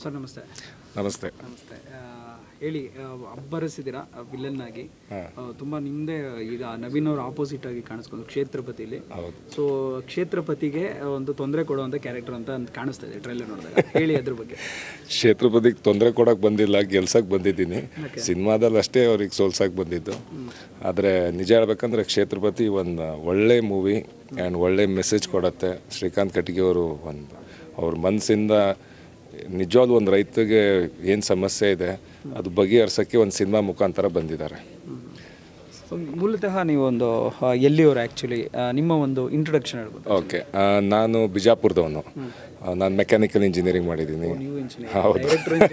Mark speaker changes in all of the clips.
Speaker 1: sir ನಮಸ್ತೆ
Speaker 2: ನಮಸ್ತೆ
Speaker 1: ನಮಸ್ತೆ ಆ, ಹೇಳಿ ಆ, ಅಬ್ಬರಿಸಿದ್ದೀರಾ ವಿಲನ್ ಆಗಿ ಆ, ತುಂಬಾ ನಿಮ್ದೇ ಈಗ ನವೀನ್ ಅವ್ರ ಆಪೋಸಿಟ್ ಆಗಿ ಕಾಣಿಸ್ಕೊಂಡು ಕ್ಷೇತ್ರಪತಿಲಿ
Speaker 2: ಹೌದು
Speaker 1: ಸೊ ಕ್ಷೇತ್ರಪತಿಗೆ ಒಂದು ತೊಂದರೆ ಕೊಡುವಂತ ಕ್ಯಾರೆಕ್ಟರ್ ಅಂತ ಅಂತ ಕಾಣಿಸ್ತಾ ಇದೆ ಟ್ರೈಲರ್ ನೋಡಿದಾಗ ಹೇಳಿ ಅದ್ರ ಬಗ್ಗೆ
Speaker 2: ಕ್ಷೇತ್ರಪತಿಗೆ ತೊಂದರೆ ಕೊಡೋಕೆ ಬಂದಿಲ್ಲ ಗೆಲ್ಸಕ್ಕೆ ಬಂದಿದ್ದೀನಿ ಸಿನಿಮಾದಲ್ಲಿ ಅಷ್ಟೇ ಅವ್ರಿಗೆ ಸೋಲ್ಸಕ್ಕೆ ಬಂದಿದ್ದು ಆದರೆ ನಿಜ ಹೇಳ್ಬೇಕಂದ್ರೆ ಕ್ಷೇತ್ರಪತಿ ಒಂದು ಒಳ್ಳೆ ಮೂವಿ ಆ್ಯಂಡ್ ಒಳ್ಳೆ ಮೆಸೇಜ್ ಕೊಡುತ್ತೆ ಶ್ರೀಕಾಂತ್ ಕಟ್ಟಿಗೆ ಅವರು ಒಂದು ಅವ್ರ ಮನಸ್ಸಿಂದ ನಿಜವಾಗ್ಲೂ ಒಂದು ರೈತಗೆ ಏನು ಸಮಸ್ಯೆ ಇದೆ ಅದು ಬಗೆಹರಿಸೋಕ್ಕೆ ಒಂದು ಸಿನಿಮಾ ಮುಖಾಂತರ ಬಂದಿದ್ದಾರೆ
Speaker 1: ಸೊ ಮೂಲತಃ ನೀವು ಒಂದು ಆ, ಎಲ್ಲಿಯವರು ಆ್ಯಕ್ಚುಲಿ ನಿಮ್ಮ ಒಂದು ಇಂಟ್ರೊಡಕ್ಷನ್ ಹೇಳ್ಬೋದು
Speaker 2: ಓಕೆ ನಾನು ಬಿಜಾಪುರದವನು ನಾನು ಮೆಕ್ಯಾನಿಕಲ್ ಇಂಜಿನಿಯರಿಂಗ್ ಮಾಡಿದ್ದೀನಿ
Speaker 1: ನೀವು ಇಂಜಿನಿಯರ್
Speaker 2: ಹೌದು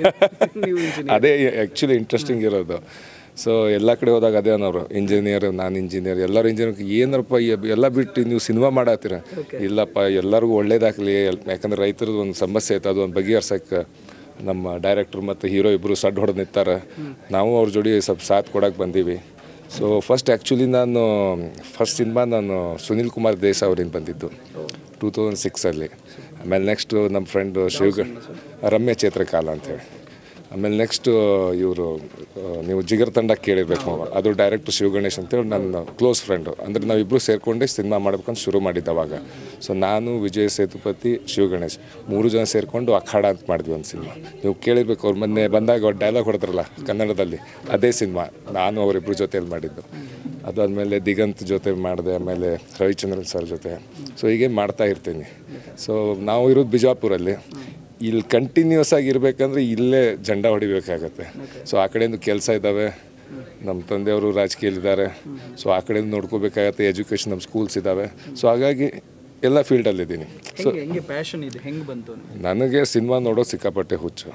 Speaker 1: ನೀವು ಇಂಜಿನಿಯರ್
Speaker 2: ಅದೇ ಆ್ಯಕ್ಚುಲಿ ಇಂಟ್ರೆಸ್ಟಿಂಗ್ ಇರೋದು ಸೊ ಎಲ್ಲ ಕಡೆ ಹೋದಾಗ ಅದೇ ಅನ್ನೋರು ಇಂಜಿನಿಯರ್ ನಾನು ಇಂಜಿನಿಯರ್ ಎಲ್ಲರೂ ಇಂಜಿನಿಯರ್ ಏನಪ್ಪ ಈ- ಎಲ್ಲ ಬಿಟ್ಟು ನೀವು ಸಿನಿಮಾ ಮಾಡತ್ತೀರ ಇಲ್ಲಪ್ಪ ಎಲ್ಲರಿಗೂ ಒಳ್ಳೇದಾಗಲಿ ಯಾಕಂದ್ರೆ ರೈತರದ್ದು ಒಂದು ಸಮಸ್ಯೆ ಐತೆ ಅದು ಒಂದು ಬಗೆಹರ್ಸಕ್ಕೆ ನಮ್ಮ ಡೈರೆಕ್ಟ್ರು ಮತ್ತು ಹೀರೋ ಇಬ್ಬರು ಸಡ್ ಹೊಡೆದು ನಿಂತಾರೆ ನಾವು ಅವ್ರ ಜೋಡಿ ಸ್ವಲ್ಪ ಸಾಥ್ ಕೊಡಕ್ಕೆ ಬಂದೀವಿ ಸೊ ಫಸ್ಟ್ ಆ್ಯಕ್ಚುಲಿ ನಾನು ಫಸ್ಟ್ ಸಿನಿಮಾ ನಾನು ಸುನಿಲ್ ಕುಮಾರ್ ದೇಸಾಯಿ ಅವರಿಂದ ಬಂದಿದ್ದು ಟೂ ತೌಸಂಡ್ ಸಿಕ್ಸಲ್ಲಿ ಆಮೇಲೆ ನೆಕ್ಸ್ಟು ನಮ್ಮ ಫ್ರೆಂಡು ಶಿವಗ ರಮ್ಯ ಚೇತ್ರಕಾಲ ಅಂತೇಳಿ ಆಮೇಲೆ ನೆಕ್ಸ್ಟು ಇವರು ನೀವು ಜಿಗರ್ ತಂಡ ಕೇಳಿರ್ಬೇಕು ಮಾವ ಅದು ಡೈರೆಕ್ಟರ್ ಶಿವಗಣೇಶ್ ಅಂತೇಳಿ ನನ್ನ ಕ್ಲೋಸ್ ಫ್ರೆಂಡು ಅಂದರೆ ನಾವಿಬ್ಬರು ಸೇರ್ಕೊಂಡೆ ಸಿನಿಮಾ ಮಾಡ್ಬೇಕಂತ ಶುರು ಮಾಡಿದ್ದು ಅವಾಗ ಸೊ ನಾನು ವಿಜಯ್ ಸೇತುಪತಿ ಶಿವಗಣೇಶ್ ಮೂರು ಜನ ಸೇರಿಕೊಂಡು ಅಖಾಡ ಅಂತ ಮಾಡಿದ್ವಿ ಒಂದು ಸಿನಿಮಾ ನೀವು ಕೇಳಿರ್ಬೇಕು ಅವ್ರು ಮೊನ್ನೆ ಬಂದಾಗ ಡೈಲಾಗ್ ಹೊಡೆದ್ರಲ್ಲ ಕನ್ನಡದಲ್ಲಿ ಅದೇ ಸಿನಿಮಾ ನಾನು ಅವರಿಬ್ಬರ ಜೊತೆಯಲ್ಲಿ ಮಾಡಿದ್ದು ಅದಾದಮೇಲೆ ದಿಗಂತ್ ಜೊತೆ ಮಾಡಿದೆ ಆಮೇಲೆ ರವಿಚಂದ್ರನ್ ಸರ್ ಜೊತೆ ಸೊ ಹೀಗೆ ಮಾಡ್ತಾ ಇರ್ತೀನಿ ಸೊ ನಾವು ಇರೋದು ಬಿಜಾಪುರಲ್ಲಿ ಇಲ್ಲಿ ಕಂಟಿನ್ಯೂಸ್ ಆಗಿ ಇರಬೇಕಂದ್ರೆ ಇಲ್ಲೇ ಜಂಡ ಹೊಡಿಬೇಕಾಗತ್ತೆ ಸೊ ಆ ಕಡೆಯಿಂದ ಕೆಲಸ ಇದ್ದಾವೆ ನಮ್ಮ ತಂದೆಯವರು ರಾಜಕೀಯಲ್ಲಿದ್ದಾರೆ ಸೊ ಆ ಕಡೆಯಿಂದ ನೋಡ್ಕೋಬೇಕಾಗತ್ತೆ ಎಜುಕೇಷನ್ ನಮ್ಮ ಸ್ಕೂಲ್ಸ್ ಇದ್ದಾವೆ ಸೊ ಹಾಗಾಗಿ ಎಲ್ಲ ಫೀಲ್ಡಲ್ಲಿದ್ದೀನಿ
Speaker 1: ಹೆಂಗೆ ಹೆಂಗೆ ಪ್ಯಾಷನ್ ಇದೆ ಹೆಂಗೆ ಬಂತು
Speaker 2: ನನಗೆ ಸಿನಿಮಾ ನೋಡೋದು ಸಿಕ್ಕಾಪಟ್ಟೆ ಹುಚ್ಚು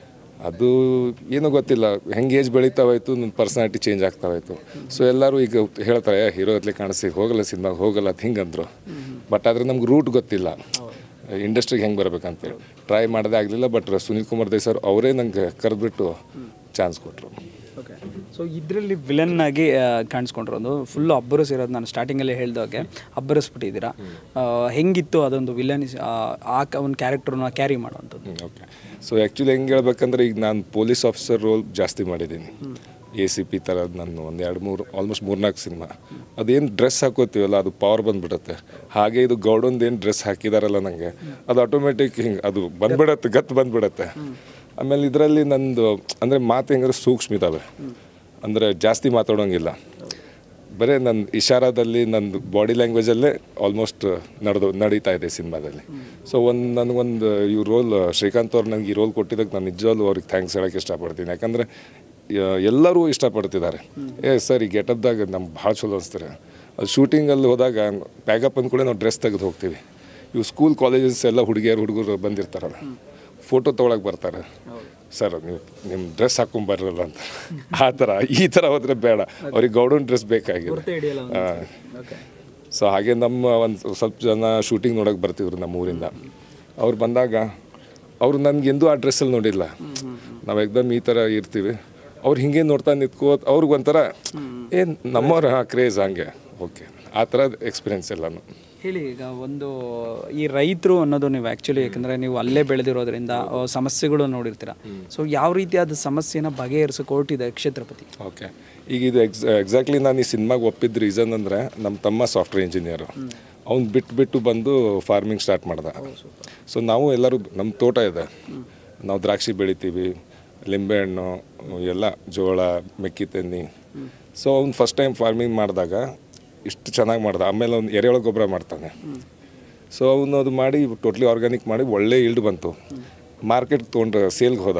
Speaker 2: ಅದು ಏನೂ ಗೊತ್ತಿಲ್ಲ ಹೆಂಗೆ ಏಜ್ ಬೆಳೀತಾವಾಯ್ತು ನನ್ನ ಪರ್ಸನಾಲಿಟಿ ಚೇಂಜ್ ಆಗ್ತಾವಾಯ್ತು ಸೊ ಎಲ್ಲರೂ ಈಗ ಹೇಳ್ತಾರೆ ಹೀರೋ ಹತ್ಲೆ ಕಾಣಿಸಿ ಹೋಗಲ್ಲ ಸಿನಿಮಾಗೆ ಹೋಗಲ್ಲ ಅಂತ ಹಿಂಗಂದ್ರು ಬಟ್ ಆದರೆ ನಮ್ಗೆ ರೂಟ್ ಗೊತ್ತಿಲ್ಲ ಇಂಡಸ್ಟ್ರಿಗೆ ಹೆಂಗೆ ಬರ್ಬೇಕಂತೇಳಿ ಟ್ರೈ ಮಾಡದೇ ಆಗಲಿಲ್ಲ ಬಟ್ ಸುನಿಲ್ ಕುಮಾರ್ ದೇಸಾಯಿ ಅವರೇ ನಂಗೆ ಕರೆದ್ಬಿಟ್ಟು ಚಾನ್ಸ್ ಕೊಟ್ಟರು
Speaker 1: ಓಕೆ ಸೊ ಇದರಲ್ಲಿ ವಿಲನ್ ಆಗಿ ಆ, ಕಾಣಿಸ್ಕೊಂಡಿರೋದು ಫುಲ್ ಅಬ್ಬರಿಸಿರೋದು ನಾನು ಸ್ಟಾರ್ಟಿಂಗಲ್ಲೇ ಹೇಳ್ದಾಗೆ ಅಬ್ಬರಿಸ್ಬಿಟ್ಟಿದ್ದೀರಾ ಆ, ಹೆಂಗಿತ್ತು ಅದೊಂದು ವಿಲನ್ ಆ ಕ- ಒಂದು ಕ್ಯಾರೆಕ್ಟರ್ನ ಕ್ಯಾರಿ ಮಾಡುವಂಥದ್ದು
Speaker 2: ಓಕೆ ಸೊ ಆ್ಯಕ್ಚುಲಿ ಹೆಂಗೆ ಹೇಳ್ಬೇಕಂದ್ರೆ ಈಗ ನಾನು ಪೊಲೀಸ್ ಆಫೀಸರ್ ರೋಲ್ ಜಾಸ್ತಿ ಮಾಡಿದ್ದೀನಿ ಎ ಸಿ ಪಿ ಥರ ನಾನು ಒಂದು ಎರಡು ಮೂರು ಆಲ್ಮೋಸ್ಟ್ ಮೂರ್ನಾಲ್ಕು ಸಿನಿಮಾ ಅದೇನು ಡ್ರೆಸ್ ಹಾಕೋತೀವಲ್ಲ ಅದು ಪವರ್ ಬಂದ್ಬಿಡುತ್ತೆ ಹಾಗೆ ಇದು ಗೌಡೊಂದು ಏನು ಡ್ರೆಸ್ ಹಾಕಿದಾರಲ್ಲ ನನಗೆ ಅದು ಆಟೋಮೆಟಿಕ್ ಹಿಂಗೆ ಅದು ಬಂದ್ಬಿಡತ್ತೆ ಗತ್ತು ಬಂದ್ಬಿಡತ್ತೆ ಆಮೇಲೆ ಇದರಲ್ಲಿ ನಂದು ಅಂದರೆ ಮಾತು ಹೆಂಗಾದ್ರೆ ಸೂಕ್ಷ್ಮ ಇದ್ದಾವೆ ಅಂದರೆ ಜಾಸ್ತಿ ಮಾತಾಡೋಂಗಿಲ್ಲ ಬರೀ ನನ್ನ ಇಶಾರಾದಲ್ಲಿ ನನ್ನ ಬಾಡಿ ಲ್ಯಾಂಗ್ವೇಜಲ್ಲೇ ಆಲ್ಮೋಸ್ಟ್ ನಡೆದು ನಡೀತಾ ಇದೆ ಸಿನಿಮಾದಲ್ಲಿ ಸೊ ಒಂದು ನನಗೊಂದು ಈ ರೋಲ್ ಶ್ರೀಕಾಂತ್ ಅವ್ರು ನನಗೆ ಈ ರೋಲ್ ಕೊಟ್ಟಿದ್ದಕ್ಕೆ ನಾನು ನಿಜವಾಗ್ಲೂ ಅವ್ರಿಗೆ ಥ್ಯಾಂಕ್ಸ್ ಹೇಳೋಕ್ಕೆ ಇಷ್ಟಪಡ್ತೀನಿ ಯಾಕಂದರೆ ಎಲ್ಲರೂ ಇಷ್ಟಪಡ್ತಿದ್ದಾರೆ ಏ ಸರ್ ಈ ಗೆಟಪ್ದಾಗ ನಮ್ಗೆ ಭಾಳ ಚಲೋ ಅನಿಸ್ತಾರೆ ಅದು ಶೂಟಿಂಗಲ್ಲಿ ಹೋದಾಗ ಪ್ಯಾಕಪ್ ಅಂದ ಕೂಡ ನಾವು ಡ್ರೆಸ್ ತೆಗೆದು ಹೋಗ್ತೀವಿ ಇವು ಸ್ಕೂಲ್ ಕಾಲೇಜಸ್ ಎಲ್ಲ ಹುಡುಗಿಯರು ಹುಡುಗರು ಬಂದಿರ್ತಾರಲ್ಲ ಫೋಟೋ ತೊಗೊಳಕ್ಕೆ ಬರ್ತಾರೆ ಸರ್ ನೀವು ನಿಮ್ಮ ಡ್ರೆಸ್ ಹಾಕೊಂಬರಲ್ಲ ಅಂತ ಆ ಥರ ಈ ಥರ ಹೋದರೆ ಬೇಡ ಅವ್ರಿಗೆ ಗೌಡನ್ ಡ್ರೆಸ್ ಬೇಕಾಗಿದೆ
Speaker 1: ಗುರ್ತೇ ಹಿಡಿಯಲ್ಲ ಓಕೆ
Speaker 2: ಸೊ ಹಾಗೆ ನಮ್ಮ ಒಂದು ಸ್ವಲ್ಪ ಜನ ಶೂಟಿಂಗ್ ನೋಡೋಕೆ ಬರ್ತಿದ್ರು ನಮ್ಮ ಊರಿಂದ ಅವ್ರು ಬಂದಾಗ ಅವ್ರು ನನಗೆ ಎಂದೂ ಆ ಡ್ರೆಸ್ಸಲ್ಲಿ ನೋಡಿಲ್ಲ ನಾವು ಎಕ್ದಮ್ ಈ ಥರ ಇರ್ತೀವಿ ಅವ್ರು ಹಿಂಗೆ ನೋಡ್ತಾ ನಿಂತ್ಕೋತ ಅವ್ರಿಗೊಂಥರ ಏನು ನಮ್ಮವ್ರ ಹಾಂ ಕ್ರೇಜ್ ಹಂಗೆ ಓಕೆ ಆ ಥರ ಎಕ್ಸ್ಪೀರಿಯನ್ಸ್ ಎಲ್ಲನೂ
Speaker 1: ಹೇಳಿ ಈಗ ಒಂದು ಈ ರೈತರು ಅನ್ನೋದು ನೀವು ಆ್ಯಕ್ಚುಲಿ ಯಾಕಂದರೆ ನೀವು ಅಲ್ಲೇ ಬೆಳೆದಿರೋದ್ರಿಂದ ಆ, ಸಮಸ್ಯೆಗಳು ನೋಡಿರ್ತೀರ ಸೊ ಯಾವ ರೀತಿಯಾದ ಸಮಸ್ಯೆನ ಬಗೆಹರಿಸೋಕೆ ಹೊರಟಿದೆ ಕ್ಷೇತ್ರಪತಿ
Speaker 2: ಓಕೆ ಈಗ ಇದು ಎಕ್ಸ್ ಎಕ್ಸಾಕ್ಟ್ಲಿ ನಾನು ಈ ಸಿನಿಮಾಗೆ ಒಪ್ಪಿದ್ದ ರೀಸನ್ ಅಂದರೆ ನಮ್ಮ ತಮ್ಮ ಸಾಫ್ಟ್ವೇರ್ ಇಂಜಿನಿಯರು ಅವ್ನು ಬಿಟ್ಟು ಬಿಟ್ಟು ಬಂದು ಫಾರ್ಮಿಂಗ್ ಸ್ಟಾರ್ಟ್ ಮಾಡ್ದ ಸೊ ನಾವು ಎಲ್ಲರೂ ನಮ್ಮ ತೋಟ ಇದೆ ನಾವು ದ್ರಾಕ್ಷಿ ಬೆಳಿತೀವಿ ಲಿಂಬೆಹಣ್ಣು ಎಲ್ಲ ಜೋಳ ಮೆಕ್ಕಿ ತೆನ್ನಿ ಸೊ ಅವ್ನು ಫಸ್ಟ್ ಟೈಮ್ ಫಾರ್ಮಿಂಗ್ ಮಾಡಿದಾಗ ಇಷ್ಟು ಚೆನ್ನಾಗಿ ಮಾಡ್ದ ಆಮೇಲೆ ಅವ್ನು ಎರೆಹುಳ ಗೊಬ್ಬರ ಮಾಡ್ತಾನೆ ಸೊ ಅವನು ಅದು ಮಾಡಿ ಟೋಟ್ಲಿ ಆರ್ಗ್ಯಾನಿಕ್ ಮಾಡಿ ಒಳ್ಳೆ ಇಲ್ಡ್ ಬಂತು ಮಾರ್ಕೆಟ್ ತೊಗೊಂಡ್ರೆ ಸೇಲ್ಗೆ ಹೋದ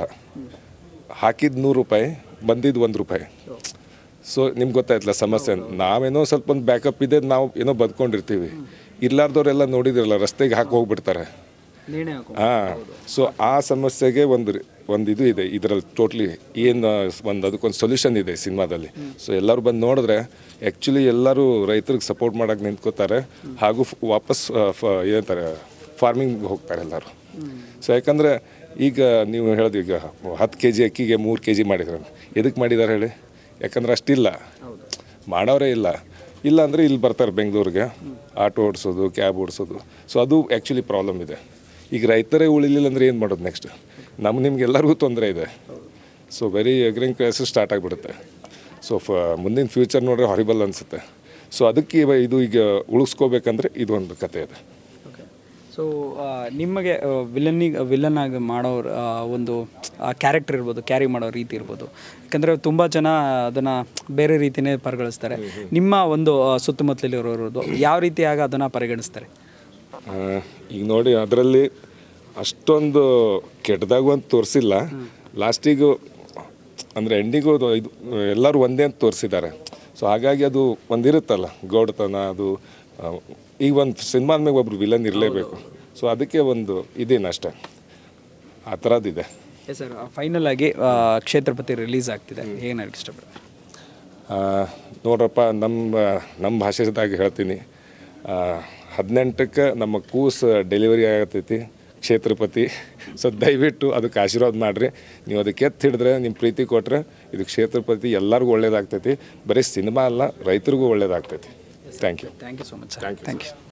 Speaker 2: ಹಾಕಿದ ನೂರು ರೂಪಾಯಿ ಬಂದಿದ್ದು ಒಂದು ರೂಪಾಯಿ ಸೊ ನಿಮ್ಗೆ ಗೊತ್ತಾಯ್ತಲ್ಲ ಸಮಸ್ಯೆ ನಾವೇನೋ ಸ್ವಲ್ಪ ಒಂದು ಬ್ಯಾಕಪ್ ಇದೆ ನಾವು ಏನೋ ಬದ್ಕೊಂಡಿರ್ತೀವಿ ಇರ್ಲಾರ್ದವ್ರೆಲ್ಲ ನೋಡಿದಿರಲ್ಲ ರಸ್ತೆಗೆ ಹಾಕಿ ಹೋಗ್ಬಿಡ್ತಾರೆ
Speaker 1: ನೇಣೆ ಹಾಕೋ
Speaker 2: ಹಾಂ ಸೊ ಆ ಸಮಸ್ಯೆಗೆ ಒಂದು ರಿ- ಒಂದು ಇದು ಇದೆ ಇದರಲ್ಲಿ ಟೋಟ್ಲಿ ಏನು ಒಂದು ಅದಕ್ಕೊಂದು ಸೊಲ್ಯೂಷನ್ ಇದೆ ಸಿನಿಮಾದಲ್ಲಿ ಸೊ ಎಲ್ಲರೂ ಬಂದು ನೋಡಿದ್ರೆ ಆ್ಯಕ್ಚುಲಿ ಎಲ್ಲರೂ ರೈತರಿಗೆ ಸಪೋರ್ಟ್ ಮಾಡೋಕೆ ನಿಂತ್ಕೋತಾರೆ ಹಾಗೂ ಫ್- ವಾಪಸ್ ಆ, ಫ- ಏನಂತಾರೆ ಫಾರ್ಮಿಂಗ್ ಹೋಗ್ತಾರೆ ಎಲ್ಲರೂ ಸೊ ಯಾಕಂದರೆ ಈಗ ನೀವು ಹೇಳಿದ್ವಿ ಈಗ ಹತ್ತು ಕೆ ಜಿ ಅಕ್ಕಿಗೆ ಮೂರು ಕೆ ಜಿ ಮಾಡಿದ್ರು ಎದಕ್ಕೆ ಮಾಡಿದ್ದಾರೆ ಹೇಳಿ ಯಾಕಂದ್ರೆ ಅಷ್ಟಿಲ್ಲ ಮಾಡೋರೇ ಇಲ್ಲ ಇಲ್ಲ ಅಂದರೆ ಇಲ್ಲಿ ಬರ್ತಾರೆ ಬೆಂಗಳೂರಿಗೆ ಆಟೋ ಓಡಿಸೋದು ಕ್ಯಾಬ್ ಓಡಿಸೋದು ಸೊ ಅದು ಆ್ಯಕ್ಚುಲಿ ಪ್ರಾಬ್ಲಮ್ ಇದೆ ಈಗ ರೈತರೇ ಉಳಿಲಿಲ್ಲ ಅಂದರೆ ಏನು ಮಾಡೋದು ನೆಕ್ಸ್ಟ್ ನಮ್ಮ ನಿಮ್ಗೆ ಎಲ್ಲರಿಗೂ ತೊಂದರೆ ಇದೆ so very agrarian crisis start ಆಗಿಬಿಡುತ್ತೆ ಸೊ ಫ ಮುಂದಿನ ಫ್ಯೂಚರ್ ನೋಡ್ರೆ ಹಾರಿಬಲ್ ಅನಿಸುತ್ತೆ ಸೊ ಅದಕ್ಕೆ ಇವ- ಇದು ಈಗ ಉಳಿಸ್ಕೋಬೇಕಂದ್ರೆ ಇದೊಂದು ಕತೆ ಇದೆ
Speaker 1: ಸೊ ನಿಮಗೆ ವಿಲನ್ನಿಗೆ ವಿಲನ್ ಆಗಿ ಮಾಡೋರು ಆ, ಒಂದು ಆ ಕ್ಯಾರೆಕ್ಟರ್ ಇರ್ಬೋದು ಕ್ಯಾರಿ ಮಾಡೋ ರೀತಿ ಇರ್ಬೋದು ಯಾಕಂದರೆ ತುಂಬ ಜನ ಅದನ್ನು ಬೇರೆ ರೀತಿಯೇ ಪರಿಗಣಿಸ್ತಾರೆ ನಿಮ್ಮ ಒಂದು ಆ, ಸುತ್ತಮುತ್ತಲಿರೋದು ಯಾವ ರೀತಿಯಾಗಿ ಅದನ್ನು ಪರಿಗಣಿಸ್ತಾರೆ
Speaker 2: ಆ, ಈಗ ನೋಡಿ ಅದರಲ್ಲಿ ಅಷ್ಟೊಂದು ಕೆಟ್ಟದಾಗೂ ಅಂತ ತೋರಿಸಿಲ್ಲ ಲಾಸ್ಟಿಗೂ ಅಂದರೆ ಎಂಡಿಗೂ ಅದು ಇದು ಎಲ್ಲರೂ ಒಂದೇ ಅಂತ ತೋರಿಸಿದ್ದಾರೆ ಸೊ ಹಾಗಾಗಿ ಅದು ಒಂದಿರುತ್ತಲ್ಲ ಗೌಡತನ ಅದು ಆ, ಈಗ ಒಂದು ಸಿನಿಮಾದ ಮೇಲೆ ಒಬ್ರು ವಿಲನ್ ಇರಲೇಬೇಕು ಸೊ ಅದಕ್ಕೆ ಒಂದು ಇದೇನು ಅಷ್ಟೇ ಆ ಥರದ್ದಿದೆ
Speaker 1: ಎಸ್ ಸರ್ ಫೈನಲ್ ಆಗಿ ಆ, ಕ್ಷೇತ್ರಪತಿ ರಿಲೀಸ್ ಆಗ್ತಿದೆ ಏನು ಹೇಳಕ್ಕೆ ಇಷ್ಟಪಡ್ತೀನಿ
Speaker 2: ಆ, ನೋಡ್ರಪ್ಪ ನಮ್ಮ ನಮ್ಮ ಭಾಷೆದಾಗ ಹೇಳ್ತೀನಿ ಹದಿನೆಂಟಕ್ಕೆ ನಮ್ಮ ಕೂಸು ಡೆಲಿವರಿ ಆಗತೈತಿ ಕ್ಷೇತ್ರಪತಿ ಸೊ ದಯವಿಟ್ಟು ಅದಕ್ಕೆ ಆಶೀರ್ವಾದ ಮಾಡಿರಿ ನೀವು ಅದಕ್ಕೆ ಎತ್ತು ಹಿಡಿದ್ರೆ ನಿಮ್ಮ ಪ್ರೀತಿ ಕೊಟ್ಟರೆ ಇದು ಕ್ಷೇತ್ರಪತಿ ಎಲ್ಲರಿಗೂ ಒಳ್ಳೇದಾಗ್ತೈತಿ ಬರೀ ಸಿನಿಮಾ ಅಲ್ಲ ರೈತರಿಗೂ ಒಳ್ಳೇದಾಗ್ತೈತಿ thank you
Speaker 1: thank you so much
Speaker 2: Thank you,
Speaker 1: thank you